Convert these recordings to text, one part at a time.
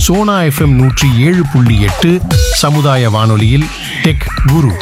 Sona FM நூற்றி ஏழு புள்ளி எட்டு சமுதாய வானொலியில் டெக் குரு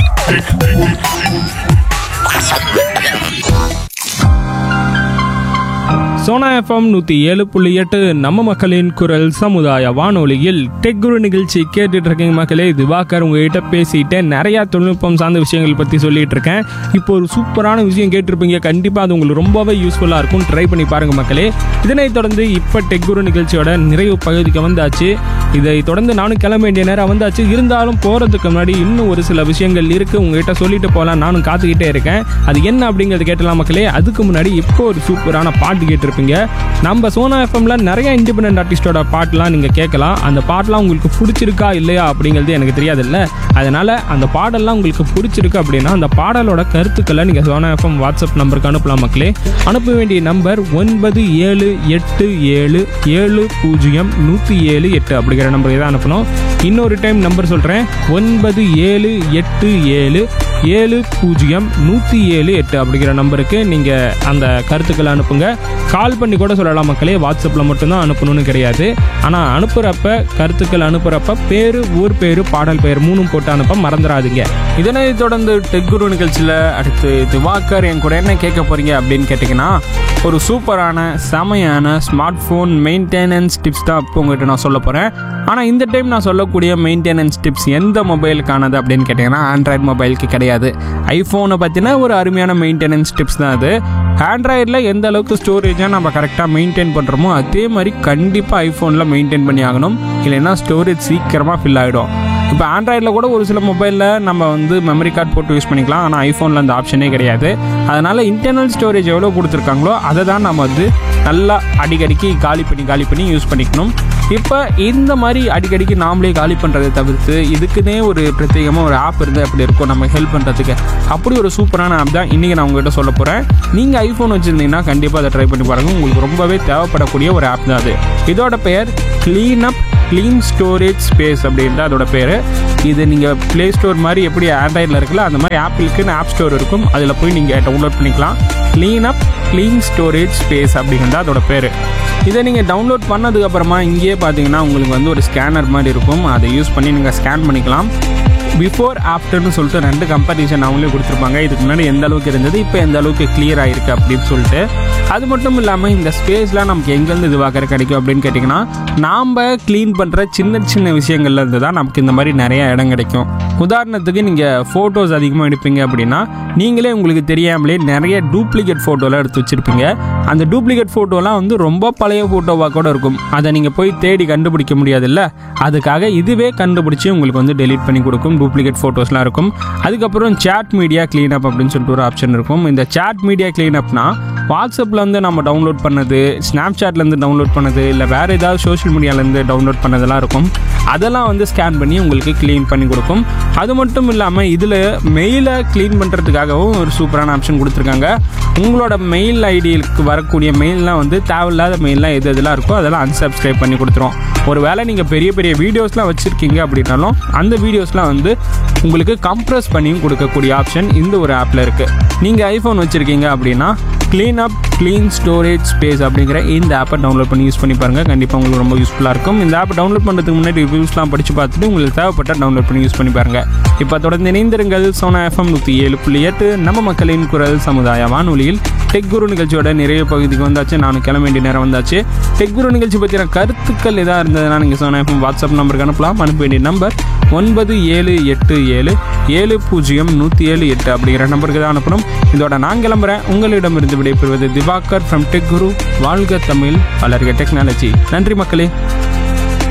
சோனா எஃப்எம் நூற்றி ஏழு புள்ளி எட்டு நம்ம மக்களின் குரல் சமுதாய வானொலியில் டெக் குரு நிகழ்ச்சி கேட்டுட்டு இருக்கீங்க மக்களே திவாகர் உங்ககிட்ட பேசிட்டு நிறைய தொழில்நுட்பம் சார்ந்த விஷயங்கள் பற்றி சொல்லிட்டு இருக்கேன் இப்போ ஒரு சூப்பரான விஷயம் கேட்டிருப்பீங்க கண்டிப்பாக அது உங்களுக்கு ரொம்பவே யூஸ்ஃபுல்லாக இருக்கும் ட்ரை பண்ணி பாருங்க மக்களே இதனைத் தொடர்ந்து இப்போ டெக் குரு நிகழ்ச்சியோட நிறைவு பகுதிக்கு வந்தாச்சு இதை தொடர்ந்து நானும் கிளம்ப வேண்டிய நேரம் வந்தாச்சு இருந்தாலும் போகிறதுக்கு முன்னாடி இன்னும் ஒரு சில விஷயங்கள் இருக்குது உங்ககிட்ட சொல்லிட்டு போகலாம் நானும் காத்துக்கிட்டே இருக்கேன் அது என்ன அப்படிங்கிறது கேட்டலாம் மக்களே அதுக்கு முன்னாடி இப்போ ஒரு சூப்பரான பாட்டு கேட்டிருப்பீங்க நம்ம சோனா எஃப்எம்ல நிறைய இண்டிபெண்டன்ட் ஆர்டிஸ்டோட பாட்டுலாம் நீங்கள் கேட்கலாம் அந்த பாட்டெலாம் உங்களுக்கு பிடிச்சிருக்கா இல்லையா அப்படிங்கிறது எனக்கு தெரியாதுல்ல அதனால் அந்த பாடல்லாம் உங்களுக்கு பிடிச்சிருக்கு அப்படின்னா அந்த பாடலோட கருத்துக்களை நீங்கள் சோனா எஃப்எம் வாட்ஸ்அப் நம்பருக்கு அனுப்பலாம் மக்களே அனுப்ப வேண்டிய நம்பர் ஒன்பது ஏழு எட்டு ஏழு ஏழு பூஜ்ஜியம் நூற்றி ஏழு எட்டு அப்படிங்கிற நம்பருக்கு தான் அனுப்பணும் இன்னொரு டைம் நம்பர் சொல்கிறேன் ஒன்பது ஏழு எட்டு ஏழு ஏழு பூஜ்ஜியம் நூற்றி ஏழு எட்டு அப்படிங்கிற நம்பருக்கு நீங்கள் அந்த கருத்துக்களை அனுப்புங்க கால் பண்ணி கூட சொல்லலாம் மக்களே வாட்ஸ்அப்பில் மட்டும்தான் அனுப்பணும்னு கிடையாது ஆனால் அனுப்புகிறப்ப கருத்துக்கள் அனுப்புகிறப்ப பேர் ஊர் பேர் பாடல் பேர் மூணும் போட்டு அனுப்ப மறந்துடாதீங்க இதனை தொடர்ந்து டெக்குரு நிகழ்ச்சியில் அடுத்து திவாகர் என் கூட என்ன கேட்க போகிறீங்க அப்படின்னு கேட்டிங்கன்னா ஒரு சூப்பரான செமையான ஸ்மார்ட் ஃபோன் மெயின்டெனன்ஸ் டிப்ஸ் தான் இப்போ உங்கள்கிட்ட நான் சொல்ல போகிறேன் ஆனால் இந்த டைம் நான் சொல்லக்கூடிய மெயின்டெனன்ஸ் டிப்ஸ் எந்த மொபைலுக்கானது அப்படின்னு கேட்டிங்கன்னா ஆண்ட்ராய்டு மொபைலுக்கு கிடையாது ஐஃபோனை பற்றின ஒரு அருமையான மெயின்டெனன்ஸ் டிப்ஸ் தான் அது ஆண்ட்ராய்டில் எந்த அளவுக்கு ஸ்டோரேஜை நம்ம கரெக்டாக மெயின்டைன் பண்ணுறோமோ அதே மாதிரி கண்டிப்பாக ஐஃபோனில் மெயின்டைன் பண்ணி ஆகணும் இல்லைன்னா ஸ்டோரேஜ் சீக்கிரமாக ஃபில் ஆகிடும் இப்போ ஆண்ட்ராய்டில் கூட ஒரு சில மொபைலில் நம்ம வந்து மெமரி கார்டு போட்டு யூஸ் பண்ணிக்கலாம் ஆனால் ஐஃபோனில் அந்த ஆப்ஷனே கிடையாது அதனால் இன்டர்னல் ஸ்டோரேஜ் எவ்வளோ கொடுத்துருக்காங்களோ அதை தான் நம்ம வந்து நல்லா அடிக்கடிக்கு காலி பண்ணி காலி பண்ணி யூஸ் பண்ணிக்கணும் இப்போ இந்த மாதிரி அடிக்கடிக்கு நாமளே காலி பண்ணுறதை தவிர்த்து இதுக்குன்னே ஒரு பிரத்யேகமாக ஒரு ஆப் இருந்து அப்படி இருக்கும் நம்ம ஹெல்ப் பண்ணுறதுக்கு அப்படி ஒரு சூப்பரான ஆப் தான் இன்றைக்கி நான் உங்கள்கிட்ட சொல்ல போகிறேன் நீங்கள் ஐஃபோன் வச்சுருந்தீங்கன்னா கண்டிப்பாக அதை ட்ரை பண்ணி பாருங்கள் உங்களுக்கு ரொம்பவே தேவைப்படக்கூடிய ஒரு ஆப் தான் அது இதோட பெயர் clean up clean storage space அப்படின்ட்டு அதோட பேர் இது நீங்கள் ப்ளே ஸ்டோர் மாதிரி எப்படி ஆண்ட்ராய்டில் இருக்குல்ல அந்த மாதிரி ஆப்பிளுக்குன்னு ஆப் ஸ்டோர் இருக்கும் அதில் போய் நீங்கள் டவுன்லோட் பண்ணிக்கலாம் clean up clean storage space அப்படிங்கிறது அதோட பேர் இதை நீங்கள் டவுன்லோட் பண்ணதுக்கப்புறமா இங்கேயே பார்த்தீங்கன்னா உங்களுக்கு வந்து ஒரு ஸ்கேனர் மாதிரி இருக்கும் அதை யூஸ் பண்ணி நீங்கள் ஸ்கேன் பண்ணிக்கலாம் பிஃபோர் ஆஃப்டர்னு சொல்லிட்டு ரெண்டு கம்பேரிசன் அவங்களே கொடுத்துருப்பாங்க இதுக்கு முன்னாடி எந்த அளவுக்கு இருந்தது இப்போ எந்த அளவுக்கு கிளியர் ஆயிருக்கு அப்படின்னு சொல்லிட்டு அது மட்டும் இல்லாமல் இந்த ஸ்பேஸ்லாம் நமக்கு எங்கேருந்து இதுவாக கிடைக்கும் அப்படின்னு கேட்டிங்கன்னா நாம் க்ளீன் பண்ணுற சின்ன சின்ன விஷயங்கள்ல இருந்து தான் நமக்கு இந்த மாதிரி நிறைய இடம் கிடைக்கும் உதாரணத்துக்கு நீங்கள் ஃபோட்டோஸ் அதிகமாக எடுப்பீங்க அப்படின்னா நீங்களே உங்களுக்கு தெரியாமலே நிறைய டூப்ளிகேட் ஃபோட்டோலாம் எடுத்து வச்சுருப்பீங்க அந்த டூப்ளிகேட் ஃபோட்டோலாம் வந்து ரொம்ப பழைய ஃபோட்டோவாக கூட இருக்கும் அதை நீங்கள் போய் தேடி கண்டுபிடிக்க முடியாதுல்ல அதுக்காக இதுவே கண்டுபிடிச்சி உங்களுக்கு வந்து டெலீட் பண்ணி கொடுக்கும் டூப்ளிகேட் ஃபோட்டோஸ்லாம் இருக்கும் அதுக்கப்புறம் சேட் மீடியா க்ளீனப் அப்படின்னு சொல்லிட்டு ஒரு ஆப்ஷன் இருக்கும் இந்த சேட் மீடியா க்ளீனப்னா வாட்ஸ்அப்பில் வந்து நம்ம டவுன்லோட் பண்ணது ஸ்னாப்சாட்லேருந்து டவுன்லோட் பண்ணது இல்லை வேறு ஏதாவது சோஷியல் மீடியாலேருந்து டவுன்லோட் பண்ணதெல்லாம் இருக்கும் அதெல்லாம் வந்து ஸ்கேன் பண்ணி உங்களுக்கு க்ளீன் பண்ணி கொடுக்கும் அது மட்டும் இல்லாமல் இதில் மெயிலை க்ளீன் பண்ணுறதுக்காகவும் ஒரு சூப்பரான ஆப்ஷன் கொடுத்துருக்காங்க உங்களோட மெயில் ஐடிக்கு வரக்கூடிய மெயில்லாம் வந்து தேவையில்லாத மெயில்லாம் எது எதெல்லாம் இருக்கோ அதெல்லாம் அன்சப்ஸ்கிரைப் பண்ணி கொடுத்துரும் ஒருவேளை நீங்கள் பெரிய பெரிய வீடியோஸ்லாம் வச்சுருக்கீங்க அப்படின்னாலும் அந்த வீடியோஸ்லாம் வந்து உங்களுக்கு கம்ப்ரஸ் பண்ணியும் கொடுக்கக்கூடிய ஆப்ஷன் இந்த ஒரு ஆப்பில் இருக்குது நீங்கள் ஐஃபோன் வச்சுருக்கீங்க அப்படின்னா clean up clean storage space அப்படிங்கிற இந்த ஆப்பை டவுன்லோட் பண்ணி யூஸ் பண்ணி பாருங்கள் கண்டிப்பாக உங்களுக்கு ரொம்ப யூஸ்ஃபுல்லாக இருக்கும் இந்த ஆப்பை டவுன்லோட் பண்ணுறதுக்கு முன்னாடி ரிவ்யூஸ்லாம் படித்து பார்த்துட்டு உங்களுக்கு தேவைப்பட்ட டவுன்லோட் பண்ணி யூஸ் பண்ணி பாருங்கள் இப்போ தொடர்ந்து இணைந்திருங்கள் சோனா எஃப்எம் நூற்றி ஏழு புள்ளி எட்டு நம்ம மக்களின் குரல் சமுதாய வானொலியில் டெக் குரு நிகழ்ச்சியோட நிறைய பகுதிக்கு வந்தாச்சு நானும் கிளம்ப வேண்டிய நேரம் வந்தாச்சு டெக் குரு நிகழ்ச்சி பற்றின கருத்துக்கள் எதாக இருந்ததுன்னா நீங்கள் சோனா எஃப்எம் வாட்ஸ்அப் நம்பருக்கு அனுப்பலாம் அனுப்ப வேண்டிய நம்பர் ஒன்பது ஏழு எட்டு ஏழு ஏழு பூஜ்ஜியம் நூற்றி ஏழு எட்டு அப்படிங்கிற நம்பருக்கு தான் அனுப்பணும் இதோட நான் கிளம்புறேன் உங்களிடமிருந்து விடைபெறுவது திவாகர் ஃப்ரம் டெக் குரு வாழ்க தமிழ் வளர்க டெக்னாலஜி நன்றி மக்களே